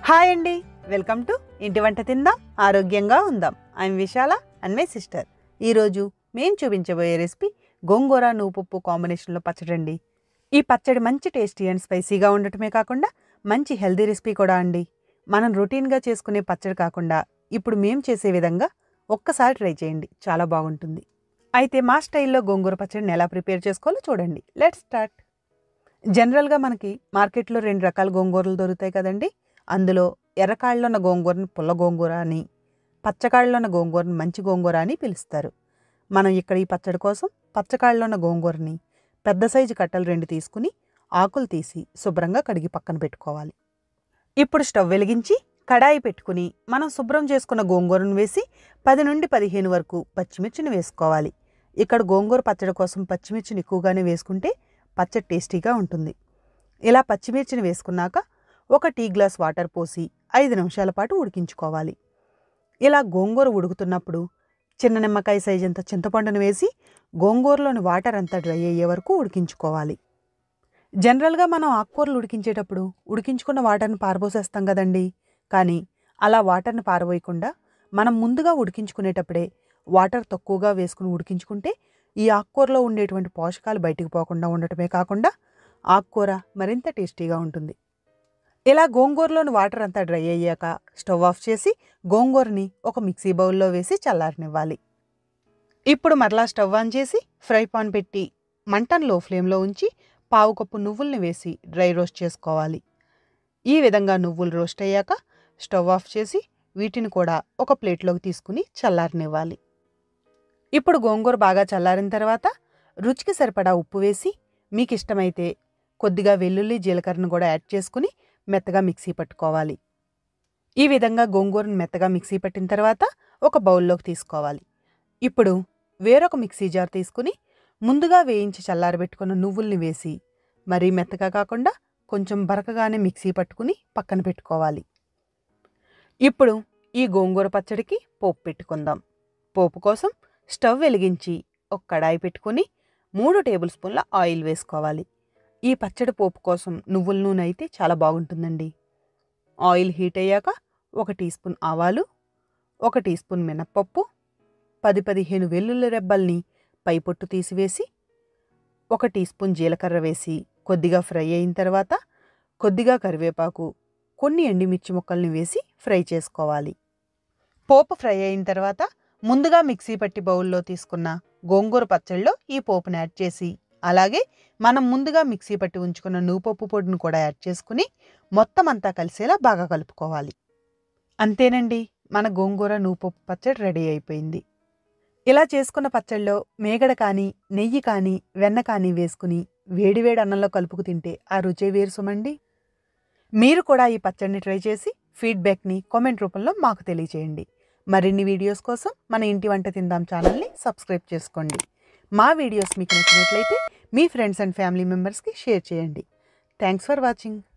hi అండి welcome to ఇంటి వంట తిందాం ఆరోగ్యంగా ఉందాం I'm Vishala and my sister ఈరోజు మేము చూపించబోయే రెసిపీ గోంగూర నువ్వుపప్పు కాంబినేషన్లో పచ్చడి అండి ఈ పచ్చడి మంచి టేస్టీ అండ్ స్పైసీగా ఉండటమే కాకుండా మంచి హెల్దీ రెసిపీ కూడా అండి మనం రొటీన్గా చేసుకునే పచ్చడి కాకుండా ఇప్పుడు మేము చేసే విధంగా ఒక్కసారి ట్రై చేయండి చాలా బాగుంటుంది అయితే మా స్టైల్లో గోంగూర పచ్చడిని ఎలా ప్రిపేర్ చేసుకోవాలో చూడండి లెట్ స్టార్ట్ జనరల్గా మనకి మార్కెట్లో రెండు రకాల గోంగూరలు దొరుకుతాయి కదండి అందులో ఎర్రకాళ్ళలో ఉన్న గోంగూరని పుల్ల గోంగూర అని పచ్చకాళ్ళలో ఉన్న గోంగూరని మంచి గోంగూర అని పిలుస్తారు మనం ఇక్కడ ఈ పచ్చడి కోసం పచ్చకాళ్ళలో ఉన్న గోంగూరని పెద్ద సైజు కట్టలు రెండు తీసుకుని ఆకులు తీసి శుభ్రంగా కడిగి పక్కన పెట్టుకోవాలి ఇప్పుడు స్టవ్ వెలిగించి కడాయి పెట్టుకుని మనం శుభ్రం చేసుకున్న గోంగూరను వేసి పది నుండి పదిహేను వరకు పచ్చిమిర్చిని వేసుకోవాలి ఇక్కడ గోంగూర పచ్చడి కోసం పచ్చిమిర్చిని ఎక్కువగానే వేసుకుంటే పచ్చడి టేస్టీగా ఉంటుంది ఇలా పచ్చిమిర్చిని వేసుకున్నాక ఒక టీ గ్లాస్ వాటర్ పోసి ఐదు నిమిషాల పాటు ఉడికించుకోవాలి ఇలా గోంగూర ఉడుకుతున్నప్పుడు చిన్న నిమ్మకాయ సైజ్ అంత చింతపండును వేసి గోంగూరలోని వాటర్ అంతా డ్రై అయ్యే వరకు ఉడికించుకోవాలి జనరల్గా మనం ఆకుకూరలు ఉడికించేటప్పుడు ఉడికించుకున్న వాటర్ని పారబోసేస్తాం కదండి కానీ అలా వాటర్ని పారబోయకుండా మనం ముందుగా ఉడికించుకునేటప్పుడే వాటర్ తక్కువగా వేసుకుని ఉడికించుకుంటే ఈ ఆకుకూరలో ఉండేటువంటి పోషకాలు బయటికి పోకుండా ఉండటమే కాకుండా ఆకుకూర మరింత టేస్టీగా ఉంటుంది ఇలా గోంగూరలోని వాటర్ అంతా డ్రై అయ్యాక స్టవ్ ఆఫ్ చేసి గోంగూరని ఒక మిక్సీ బౌల్లో వేసి చల్లారనివ్వాలి ఇప్పుడు మరలా స్టవ్ ఆన్ చేసి ఫ్రై పాన్ పెట్టి మంటను లో ఫ్లేమ్లో ఉంచి పావు కప్పు నువ్వుల్ని వేసి డ్రై రోస్ట్ చేసుకోవాలి ఈ విధంగా నువ్వులు రోస్ట్ అయ్యాక స్టవ్ ఆఫ్ చేసి వీటిని కూడా ఒక ప్లేట్లోకి తీసుకుని చల్లారనివ్వాలి ఇప్పుడు గోంగూర బాగా చల్లారిన తర్వాత రుచికి సరిపడా ఉప్పు వేసి మీకు ఇష్టమైతే కొద్దిగా వెల్లుల్లి జీలకర్రను కూడా యాడ్ చేసుకుని మెత్తగా మిక్సీ పట్టుకోవాలి ఈ విధంగా గోంగూరను మెత్తగా మిక్సీ పట్టిన తర్వాత ఒక బౌల్లోకి తీసుకోవాలి ఇప్పుడు వేరొక మిక్సీ జార్ తీసుకుని ముందుగా వేయించి చల్లారబెట్టుకున్న నువ్వుల్ని వేసి మరీ మెత్తగా కాకుండా కొంచెం బరకగానే మిక్సీ పట్టుకుని పక్కన పెట్టుకోవాలి ఇప్పుడు ఈ గోంగూర పచ్చడికి పోపు పెట్టుకుందాం పోపు కోసం స్టవ్ వెలిగించి ఒక కడాయి పెట్టుకుని మూడు టేబుల్ స్పూన్ల ఆయిల్ వేసుకోవాలి ఈ పచ్చడి పోపు కోసం నువ్వుల నూనె అయితే చాలా బాగుంటుందండి ఆయిల్ హీట్ అయ్యాక ఒక టీ స్పూన్ ఆవాలు ఒక టీ స్పూన్ మినప్పప్పు పది పదిహేను వెల్లుల్లి రెబ్బల్ని పై పొట్టు తీసివేసి ఒక టీ స్పూన్ జీలకర్ర వేసి కొద్దిగా ఫ్రై అయిన తర్వాత కొద్దిగా కరివేపాకు కొన్ని ఎండుమిర్చి ముక్కల్ని వేసి ఫ్రై చేసుకోవాలి పోపు ఫ్రై అయిన తర్వాత ముందుగా మిక్సీ పట్టి బౌల్లో తీసుకున్న గోంగూర పచ్చళ్ళలో ఈ పోపుని యాడ్ చేసి అలాగే మనం ముందుగా మిక్సీ పట్టి ఉంచుకున్న నువ్వుపప్పు పొడిని కూడా యాడ్ చేసుకుని మొత్తం అంతా కలిసేలా బాగా కలుపుకోవాలి అంతేనండి మన గోంగూర నువ్వుపప్పు పచ్చడి రెడీ అయిపోయింది ఇలా చేసుకున్న పచ్చళ్ళలో మేగడ కానీ నెయ్యి కానీ వెన్న కానీ వేసుకుని వేడివేడి అన్నంలో కలుపుకు తింటే ఆ రుచే వేరు సుమండి మీరు కూడా ఈ పచ్చడిని ట్రై చేసి ఫీడ్బ్యాక్ని కామెంట్ రూపంలో మాకు తెలియచేయండి మరిన్ని వీడియోస్ కోసం మన ఇంటి వంట తిందాం ఛానల్ని సబ్స్క్రైబ్ చేసుకోండి మా వీడియోస్ మీకు నచ్చినట్లయితే మీ ఫ్రెండ్స్ అండ్ ఫ్యామిలీ మెంబర్స్కి షేర్ చేయండి థ్యాంక్స్ ఫర్ వాచింగ్